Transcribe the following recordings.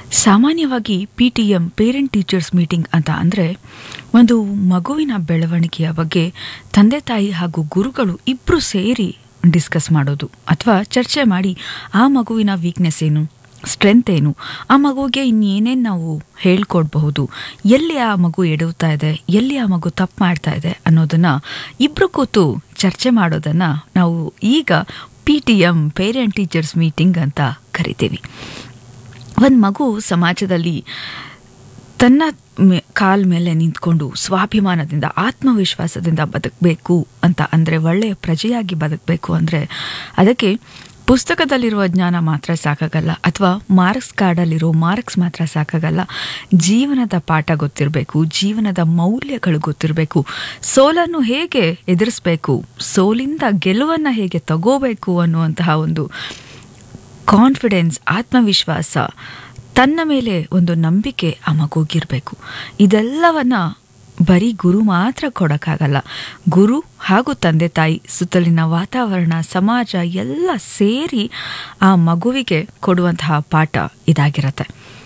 ಸಾಮಾನ್ಯವಾಗಿ P T M parent teachers meeting ಅಂತ ಅಂದರೆ ಒಂದು ಮಗುವಿನ ಬೆಳವಣಿಗೆಯ ಬಗ್ಗೆ ತಂದೆ ತಾಯಿ ಹಾಗೂ ಗುರುಗಳು ಇಬ್ಬರು ಸೇರಿ ಡಿಸ್ಕಸ್ ಮಾಡೋದು ಅಥವಾ ಚರ್ಚೆ ಮಾಡಿ ಆ ಮಗುವಿನ ವೀಕ್ನೆಸ್ ಏನು ಸ್ಟ್ರೆಂತ್ ಏನು ಆ ಮಗುವಿಗೆ ಇನ್ನೇನೇನು ನಾವು ಹೇಳ್ಕೊಡ್ಬಹುದು ಎಲ್ಲಿ ಆ ಮಗು ಎಡುತ್ತಾ ಇದೆ ಎಲ್ಲಿ ಆ ಮಗು ತಪ್ಪು ಮಾಡ್ತಾ ಇದೆ ಅನ್ನೋದನ್ನು ಇಬ್ಬರು ಕೂತು ಚರ್ಚೆ ಮಾಡೋದನ್ನು ನಾವು ಈಗ P T M parent teachers meeting ಅಂತ ಕರಿತೀವಿ ಒಂದು ಮಗು ಸಮಾಜದಲ್ಲಿ ತನ್ನ ಮೇ ಕಾಲ ಮೇಲೆ ನಿಂತ್ಕೊಂಡು ಸ್ವಾಭಿಮಾನದಿಂದ ಆತ್ಮವಿಶ್ವಾಸದಿಂದ ಬದುಕಬೇಕು ಅಂತ ಅಂದರೆ ಒಳ್ಳೆಯ ಪ್ರಜೆಯಾಗಿ ಬದುಕಬೇಕು ಅಂದರೆ ಅದಕ್ಕೆ ಪುಸ್ತಕದಲ್ಲಿರುವ ಜ್ಞಾನ ಮಾತ್ರ ಸಾಕಾಗಲ್ಲ ಅಥವಾ ಮಾರ್ಕ್ಸ್ ಕಾರ್ಡಲ್ಲಿರೋ ಮಾರ್ಕ್ಸ್ ಮಾತ್ರ ಸಾಕಾಗಲ್ಲ ಜೀವನದ ಪಾಠ ಗೊತ್ತಿರಬೇಕು ಜೀವನದ ಮೌಲ್ಯಗಳು ಗೊತ್ತಿರಬೇಕು ಸೋಲನ್ನು ಹೇಗೆ ಎದುರಿಸಬೇಕು ಸೋಲಿಂದ ಗೆಲುವನ್ನು ಹೇಗೆ ತಗೋಬೇಕು ಅನ್ನುವಂತಹ ಒಂದು ಕಾನ್ಫಿಡೆನ್ಸ್ ಆತ್ಮವಿಶ್ವಾಸ ತನ್ನ ಮೇಲೆ ಒಂದು ನಂಬಿಕೆ ಆ ಮಗುಗಿರಬೇಕು ಇದೆಲ್ಲವನ್ನ ಬರೀ ಗುರು ಮಾತ್ರ ಕೊಡೋಕ್ಕಾಗಲ್ಲ ಗುರು ಹಾಗೂ ತಂದೆ ತಾಯಿ ಸುತ್ತಲಿನ ವಾತಾವರಣ ಸಮಾಜ ಎಲ್ಲ ಸೇರಿ ಆ ಮಗುವಿಗೆ ಕೊಡುವಂತಹ ಪಾಠ ಇದಾಗಿರತ್ತೆ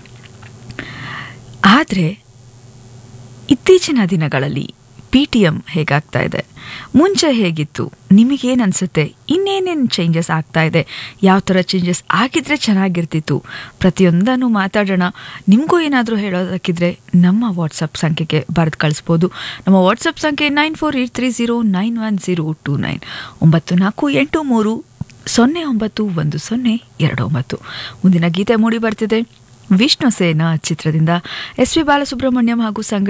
ಆದರೆ ಇತ್ತೀಚಿನ ದಿನಗಳಲ್ಲಿ ಪಿ ಟಿ ಎಂ ಹೇಗಾಗ್ತಾ ಇದೆ ಮುಂಚೆ ಹೇಗಿತ್ತು ನಿಮಗೇನು ಅನಿಸುತ್ತೆ ಇನ್ನೇನೇನು ಚೇಂಜಸ್ ಆಗ್ತಾ ಇದೆ ಯಾವ ಥರ ಚೇಂಜಸ್ ಆಗಿದ್ರೆ ಚೆನ್ನಾಗಿರ್ತಿತ್ತು ಪ್ರತಿಯೊಂದನ್ನು ಮಾತಾಡೋಣ ನಿಮಗೂ ಏನಾದರೂ ಹೇಳೋದಕ್ಕಿದ್ರೆ ನಮ್ಮ ವಾಟ್ಸಪ್ ಸಂಖ್ಯೆಗೆ ಬರೆದು ಕಳಿಸ್ಬೋದು ನಮ್ಮ ವಾಟ್ಸಪ್ ಸಂಖ್ಯೆ nine four eight three zero nine one zero two nine ಒಂಬತ್ತು ನಾಲ್ಕು ಎಂಟು ಮೂರು ಸೊನ್ನೆ ಒಂಬತ್ತು ಒಂದು ಸೊನ್ನೆ ಎರಡು ಒಂಬತ್ತು ಮುಂದಿನ ಗೀತೆ ಮೂಡಿ ಬರ್ತಿದೆ ವಿಷ್ಣು ಸೇನ ಚಿತ್ರದಿಂದ ಎಸ್ ಪಿ ಬಾಲಸುಬ್ರಹ್ಮಣ್ಯಂ ಹಾಗೂ ಸಂಘ